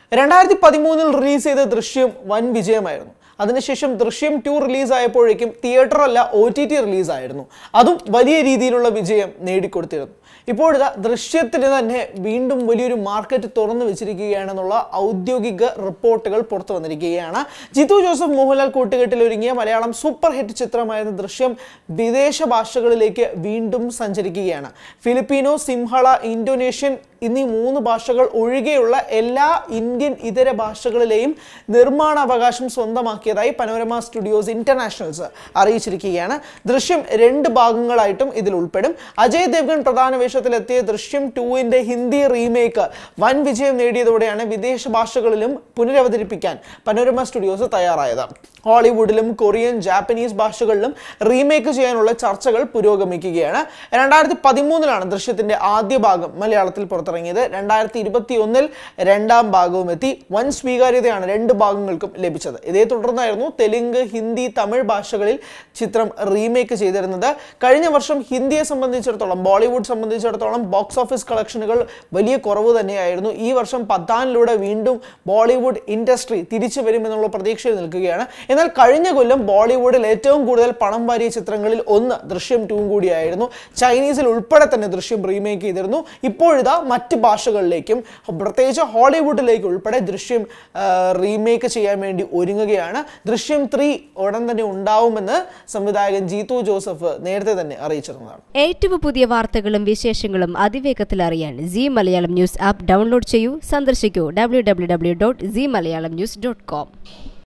രണ്ടായിരത്തി പതിമൂന്നിൽ റിലീസ് ചെയ്ത ദൃശ്യം വൻ വിജയമായിരുന്നു അതിനുശേഷം ദൃശ്യം ടു റിലീസായപ്പോഴേക്കും തിയേറ്റർ അല്ല ഒ ടി ടി റിലീസായിരുന്നു അതും വലിയ രീതിയിലുള്ള വിജയം നേടിക്കൊടുത്തിരുന്നു ഇപ്പോഴിതാ ദൃശ്യത്തിന് തന്നെ വീണ്ടും വലിയൊരു മാർക്കറ്റ് തുറന്നു വെച്ചിരിക്കുകയാണെന്നുള്ള ഔദ്യോഗിക റിപ്പോർട്ടുകൾ പുറത്തു വന്നിരിക്കുകയാണ് ജിത്തു ജോസഫ് മോഹൻലാൽ കൂട്ടുകെട്ടിൽ ഒരുങ്ങിയ മലയാളം സൂപ്പർ ഹിറ്റ് ചിത്രമായിരുന്ന ദൃശ്യം വിദേശ ഭാഷകളിലേക്ക് വീണ്ടും സഞ്ചരിക്കുകയാണ് ഫിലിപ്പീനോ സിംഹള ഇന്തോനേഷ്യൻ എന്നീ മൂന്ന് ഭാഷകൾ ഒഴികെയുള്ള എല്ലാ ഇന്ത്യൻ ഇതര ഭാഷകളിലെയും നിർമ്മാണാവകാശം സ്വന്തമാക്കിയതായി പനോരമ സ്റ്റുഡിയോസ് ഇന്റർനാഷണൽസ് അറിയിച്ചിരിക്കുകയാണ് ദൃശ്യം രണ്ട് ഭാഗങ്ങളായിട്ടും ഇതിൽ ഉൾപ്പെടും അജയ് ദേവ്ഗൺ പ്രധാന വേഷത്തിലെത്തിയ ദൃശ്യം ടൂവിന്റെ ഹിന്ദി റീമേക്ക് വൻ വിജയം നേടിയതോടെയാണ് വിദേശ ഭാഷകളിലും പുനരവതരിപ്പിക്കാൻ പനോരമ സ്റ്റുഡിയോസ് തയ്യാറായത് ഹോളിവുഡിലും കൊറിയൻ ജാപ്പനീസ് ഭാഷകളിലും റീമേക്ക് ചെയ്യാനുള്ള ചർച്ചകൾ പുരോഗമിക്കുകയാണ് രണ്ടായിരത്തി പതിമൂന്നിലാണ് ദൃശ്യത്തിന്റെ ആദ്യ ഭാഗം മലയാളത്തിൽ പുറത്തിറങ്ങിയത് രണ്ടായിരത്തി ഇരുപത്തി ഒന്നിൽ രണ്ടാം ഭാഗവും എത്തി വൻ സ്വീകാര്യതയാണ് രണ്ട് ഭാഗങ്ങൾക്കും ലഭിച്ചത് ഇതേ തുടർന്നായിരുന്നു തെലുങ്ക് ഹിന്ദി തമിഴ് ഭാഷകളിൽ ചിത്രം റീമേക്ക് ചെയ്തിരുന്നത് കഴിഞ്ഞ വർഷം ഹിന്ദിയെ സംബന്ധിച്ചിടത്തോളം ബോളിവുഡ് സംബന്ധിച്ചിടത്തോളം ബോക്സ് ഓഫീസ് കളക്ഷനുകൾ വലിയ കുറവ് തന്നെയായിരുന്നു ഈ വർഷം പത്താനിലൂടെ വീണ്ടും ബോളിവുഡ് ഇൻഡസ്ട്രി തിരിച്ചു വരുമെന്നുള്ള പ്രതീക്ഷയിൽ നിൽക്കുകയാണ് എന്നാൽ കഴിഞ്ഞ കൊല്ലം ബോളിവുഡിൽ ഏറ്റവും കൂടുതൽ പണം വാരിയ ചിത്രങ്ങളിൽ ഒന്ന് ദൃശ്യം ടൂവും കൂടിയായിരുന്നു ചൈനീസിൽ ഉൾപ്പെടെ തന്നെ ദൃശ്യം റീമേക്ക് ചെയ്തിരുന്നു ഇപ്പോഴിതാ മറ്റ് ഭാഷകളിലേക്കും പ്രത്യേകിച്ച് ഹോളിവുഡിലേക്ക് ഉൾപ്പെടെ ദൃശ്യം റീമേക്ക് ചെയ്യാൻ വേണ്ടി ഒരുങ്ങുകയാണ് ദൃശ്യം ത്രീ ഉടൻ തന്നെ ഉണ്ടാവുമെന്ന് സംവിധായകൻ ജീതു ജോസഫ് നേരത്തെ തന്നെ അറിയിച്ചിരുന്നതാണ് ഏറ്റവും പുതിയ വാർത്തകളും വിശേഷങ്ങളും അതിവേഗത്തിൽ അറിയാൻ C Malayalam news app download ചെയ്യൂ സന്ദർശിക്കൂ W W W dot C Malayalam news dot com